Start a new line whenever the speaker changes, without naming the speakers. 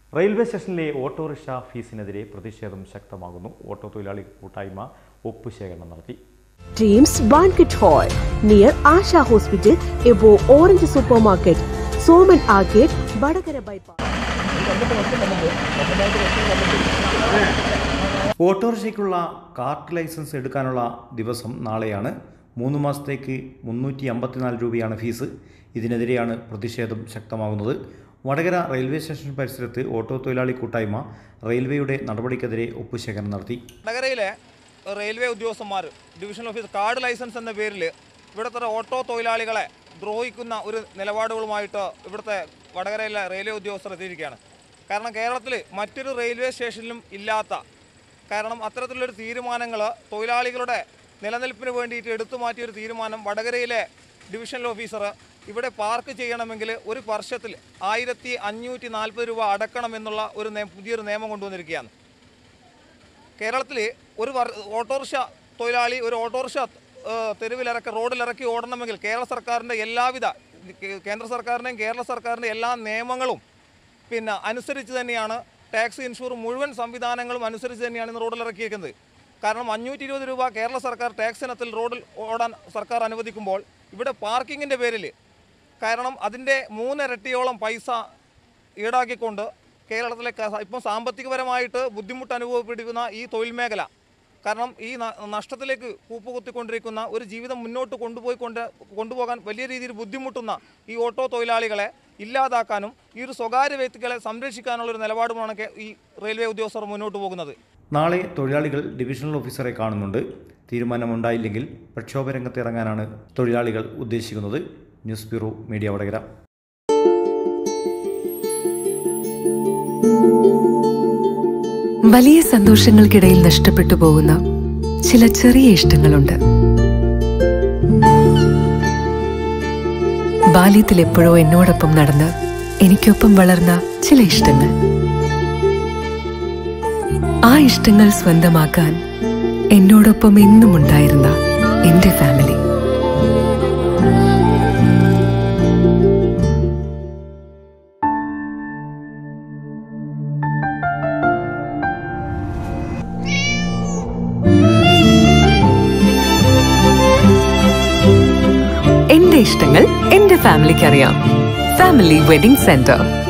Railway സ്റ്റേഷനിലെ autorickshaw ഫീസിനെതിരെ പ്രതിഷേധം ശക്തമാകുന്നു ഓട്ടോ തൊഴിലാളി കൂട്ടായ്മ ഒപ്പുശേഖരണം നടത്തി
Dreams Banquet Hall near Asha Hospital above Orange Supermarket, Soman Arcade, Badagara Bypass.
ഓട്ടോറിക്ഷയ്ക്കുള്ള കാർട്ട് ലൈസൻസ് എടുക്കാനുള്ള ദിവസം നാളെയാണ് മൂന്ന് മാസത്തേക്ക് മുന്നൂറ്റി അമ്പത്തിനാല് രൂപയാണ് ഫീസ് ഇതിനെതിരെയാണ് പ്രതിഷേധം ശക്തമാകുന്നത് വടകര റെയിൽവേ സ്റ്റേഷൻ പരിസരത്ത് ഓട്ടോ തൊഴിലാളി കൂട്ടായ്മ റെയിൽവേയുടെ നടപടിക്കെതിരെ ഒപ്പുശേഖരണം നടത്തി
വടകരയിലെ റെയിൽവേ ഉദ്യോഗസ്ഥന്മാർ ഡിവിഷൻ ഓഫീസ് കാർഡ് ലൈസൻസ് എന്ന പേരിൽ ഇവിടുത്തെ ഓട്ടോ തൊഴിലാളികളെ ദ്രോഹിക്കുന്ന ഒരു നിലപാടുകളുമായിട്ട് ഇവിടുത്തെ വടകരയിലെ റെയിൽവേ ഉദ്യോഗസ്ഥർ എത്തിയിരിക്കുകയാണ് കാരണം കേരളത്തിൽ മറ്റൊരു റെയിൽവേ സ്റ്റേഷനിലും ഇല്ലാത്ത കാരണം അത്തരത്തിലുള്ളൊരു തീരുമാനങ്ങൾ തൊഴിലാളികളുടെ നിലനിൽപ്പിന് വേണ്ടിയിട്ട് എടുത്തു മാറ്റിയ ഒരു തീരുമാനം വടകരയിലെ ഡിവിഷണൽ ഓഫീസർ ഇവിടെ പാർക്ക് ചെയ്യണമെങ്കിൽ ഒരു വർഷത്തിൽ ആയിരത്തി അഞ്ഞൂറ്റി നാൽപ്പത് രൂപ അടക്കണമെന്നുള്ള ഒരു നേ- പുതിയൊരു നിയമം കൊണ്ടുവന്നിരിക്കുകയാണ് കേരളത്തിൽ ഒരു വർ ഓട്ടോറിക്ഷ തൊഴിലാളി ഒരു ഓട്ടോറിക്ഷ ഏഹ്, തെരുവിലിറക്കി റോഡിലിറക്കി ഓടണമെങ്കിൽ കേരള സർക്കാരിൻ്റെ എല്ലാവിധ കേ- കേന്ദ്ര സർക്കാരിൻ്റെയും കേരള സർക്കാരിൻ്റെ എല്ലാ നിയമങ്ങളും പിന്നെ അനുസരിച്ച് തന്നെയാണ് ടാക്സ് ഇൻഷുർ മുഴുവൻ സംവിധാനങ്ങളും അനുസരിച്ച് തന്നെയാണ് ഇന്ന് റോഡിലിറക്കിയിരിക്കുന്നത് കാരണം അഞ്ഞൂറ്റി ഇരുപത് രൂപ കേരള സർക്കാർ ടാക്സ് ഇനത്തിൽ റോഡിൽ ഓടാൻ സർക്കാർ അനുവദിക്കുമ്പോൾ ഇവിടെ പാർക്കിങ്ങിൻ്റെ പേരിൽ കാരണം അതിൻ്റെ മൂന്നിരട്ടിയോളം പൈസ ഈടാക്കിക്കൊണ്ട് കേരളത്തിലെ ക- ഇപ്പം സാമ്പത്തികപരമായിട്ട് ബുദ്ധിമുട്ട് അനുഭവപ്പെടുന്ന ഈ തൊഴിൽ മേഖല കാരണം ഈ ന- നഷ്ടത്തിലേക്ക് കൂപ്പുകുത്തിക്കൊണ്ടിരിക്കുന്ന ഒരു ജീവിതം മുന്നോട്ട് കൊണ്ടുപോയി കൊണ്ട് കൊണ്ടുപോകാൻ വലിയ രീതിയിൽ ബുദ്ധിമുട്ടുന്ന ഈ ഓട്ടോ തൊഴിലാളികളെ ഇല്ലാതാക്കാനും ഈ ഒരു സ്വകാര്യ വ്യക്തികളെ സംരക്ഷിക്കാനുള്ള ഒരു നിലപാടുമാണ് കേ- ഈ റെയിൽവേ ഉദ്യോഗസ്ഥർ മുന്നോട്ട് പോകുന്നത്
നാളെ തൊഴിലാളികൾ ഡിവിഷണൽ ഓഫീസറെ കാണുന്നുണ്ട് തീരുമാനമുണ്ടായില്ലെങ്കിൽ പ്രക്ഷോഭ രംഗത്തിറങ്ങാനാണ് തൊഴിലാളികൾ ഉദ്ദേശിക്കുന്നത് ന്യൂസ് ബ്യൂറോ മീഡിയ വടകര
വലിയ സന്തോഷങ്ങൾക്കിടയിൽ നഷ്ടപ്പെട്ടു പോകുന്ന ചില ചെറിയ ഇഷ്ടങ്ങളുണ്ട് ബാല്യത്തിൽ എപ്പോഴോ എന്നോടൊപ്പം നടന്ന് എനിക്കൊപ്പം വളർന്ന ചില ഇഷ്ടങ്ങൾ ആ ഇഷ്ടങ്ങൾ സ്വന്തമാക്കാൻ എന്നോടൊപ്പം എന്നും ഉണ്ടായിരുന്ന എന്റെ ഫാമിലി എന്റെ ഇഷ്ടങ്ങൾ എന്റെ ഫാമിലിക്ക് അറിയാം ഫാമിലി വെഡിംഗ് സെന്റർ